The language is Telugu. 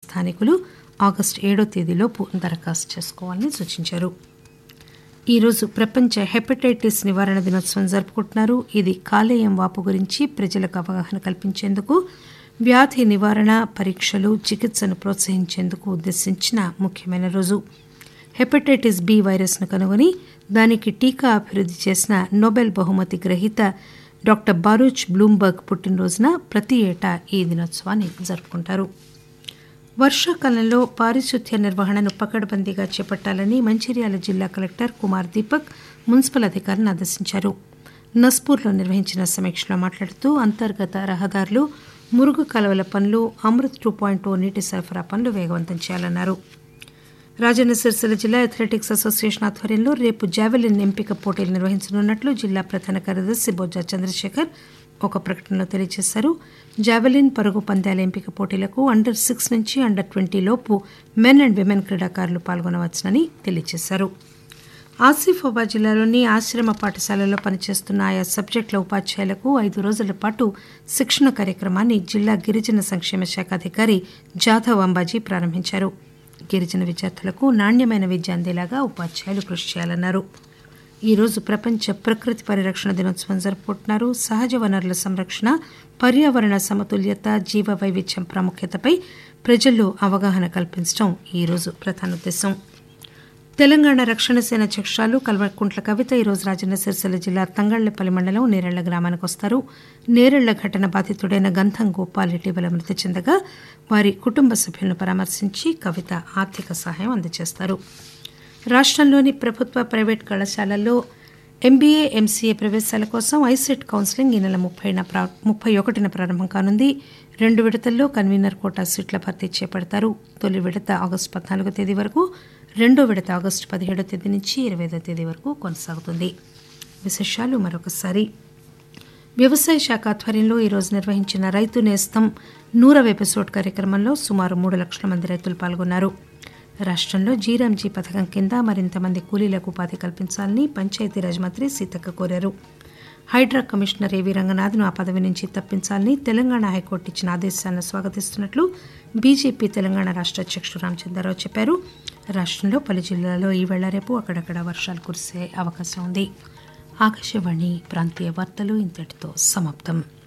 స్థానికులు ఆగస్టు ఏడో తేదీలోపు దరఖాస్తు చేసుకోవాలని సూచించారు ఈరోజు ప్రపంచ హెపటైటిస్ నివారణ దినోత్సవం జరుపుకుంటున్నారు ఇది కాలేయం వాపు గురించి ప్రజలకు అవగాహన కల్పించేందుకు వ్యాధి నివారణ పరీక్షలు చికిత్సను ప్రోత్సహించేందుకు ఉద్దేశించిన ముఖ్యమైన రోజు హెపటైటిస్ బి వైరస్ను కనుగొని దానికి టీకా అభివృద్ధి చేసిన నోబెల్ బహుమతి గ్రహీత డాక్టర్ బారూచ్ బ్లూంబర్గ్ పుట్టినరోజున ప్రతి ఏటా ఈ దినోత్సవాన్ని జరుపుకుంటారు వర్షాకాలంలో పారిశుద్ధ్య నిర్వహణను పకడ్బందీగా చేపట్టాలని మంచిర్యాల జిల్లా కలెక్టర్ కుమార్ దీపక్ మున్సిపల్ అధికారులను ఆదేశించారు నస్పూర్లో నిర్వహించిన సమీక్షలో మాట్లాడుతూ అంతర్గత రహదారులు మురుగు కాలువల పనులు అమృత్ టూ పాయింట్ ఓ నీటి సరఫరా పనులు వేగవంతం చేయాలన్నారు రాజన్న సిరిసిల్ల జిల్లా అథ్లెటిక్స్ అసోసియేషన్ ఆధ్వర్యంలో రేపు జావెలిన్ ఎంపిక పోటీలు నిర్వహించనున్నట్లు జిల్లా ప్రధాన కార్యదర్శి బొజ్జా చంద్రశేఖర్ ఒక ప్రకటనలో తెలియజేశారు జావెలిన్ పరుగు పందాల ఎంపిక పోటీలకు అండర్ సిక్స్ నుంచి అండర్ ట్వంటీ లోపు మెన్ అండ్ విమెన్ క్రీడాకారులు పాల్గొనవచ్చునని తెలియజేశారు ఆసిఫాబాద్ జిల్లాలోని ఆశ్రమ పాఠశాలలో పనిచేస్తున్న ఆయా సబ్జెక్టుల ఉపాధ్యాయులకు ఐదు రోజుల పాటు శిక్షణ కార్యక్రమాన్ని జిల్లా గిరిజన సంక్షేమ శాఖ అధికారి జాధవ్ అంబాజీ ప్రారంభించారు గిరిజన విద్యార్థులకు నాణ్యమైన విద్య అందేలాగా ఉపాధ్యాయులు కృషి చేయాలన్నారు ఈరోజు ప్రపంచ ప్రకృతి పరిరక్షణ దినోత్సవం జరుపుకుంటున్నారు సహజ వనరుల సంరక్షణ పర్యావరణ సమతుల్యత జీవ వైవిధ్యం ప్రాముఖ్యతపై ప్రజల్లో అవగాహన కల్పించడం ఈరోజు ప్రధాన ఉద్దేశం తెలంగాణ రక్షణ సేన అధ్యక్షురాలు కల్వకుంట్ల కవిత ఈరోజు రాజన్న సిరిసిల్ల జిల్లా తంగళ్లపల్లి మండలం నేరెళ్ల గ్రామానికి వస్తారు నేరెళ్ల ఘటన బాధితుడైన గంధం గోపాల్ ఇటీవల మృతి చెందగా వారి కుటుంబ సభ్యులను పరామర్శించి కవిత ఆర్థిక సహాయం అందజేస్తారు రాష్ట్రంలోని ప్రభుత్వ ప్రైవేట్ కళాశాలల్లో ఎంబీఏ ఎంసీఏ ప్రవేశాల కోసం ఐసెట్ కౌన్సిలింగ్ ఈ నెల ముప్పైన ముప్పై ఒకటిన ప్రారంభం కానుంది రెండు విడతల్లో కన్వీనర్ కోటా సీట్ల భర్తీ చేపడతారు తొలి విడత ఆగస్టు పద్నాలుగో తేదీ వరకు రెండో విడత ఆగస్టు పదిహేడో తేదీ నుంచి ఇరవై ఐదో తేదీ వరకు కొనసాగుతుంది విశేషాలు మరొకసారి వ్యవసాయ శాఖ ఆధ్వర్యంలో ఈరోజు నిర్వహించిన రైతు నేస్తం నూరవ ఎపిసోడ్ కార్యక్రమంలో సుమారు మూడు లక్షల మంది రైతులు పాల్గొన్నారు రాష్ట్రంలో జీరాంజీ పథకం కింద మరింత మంది కూలీలకు ఉపాధి కల్పించాలని పంచాయతీరాజ్ మంత్రి సీతక్క కోరారు హైడ్రా కమిషనర్ ఏవీ రంగనాథ్ను ఆ పదవి నుంచి తప్పించాలని తెలంగాణ హైకోర్టు ఇచ్చిన ఆదేశాలను స్వాగతిస్తున్నట్లు బీజేపీ తెలంగాణ రాష్ట్ర అధ్యక్షుడు రామచంద్రరావు చెప్పారు రాష్ట్రంలో పలు జిల్లాల్లో ఈవేళ రేపు అక్కడక్కడ వర్షాలు కురిసే అవకాశం ఉంది ఆకాశవాణి ప్రాంతీయ వార్తలు ఇంతటితో సమాప్తం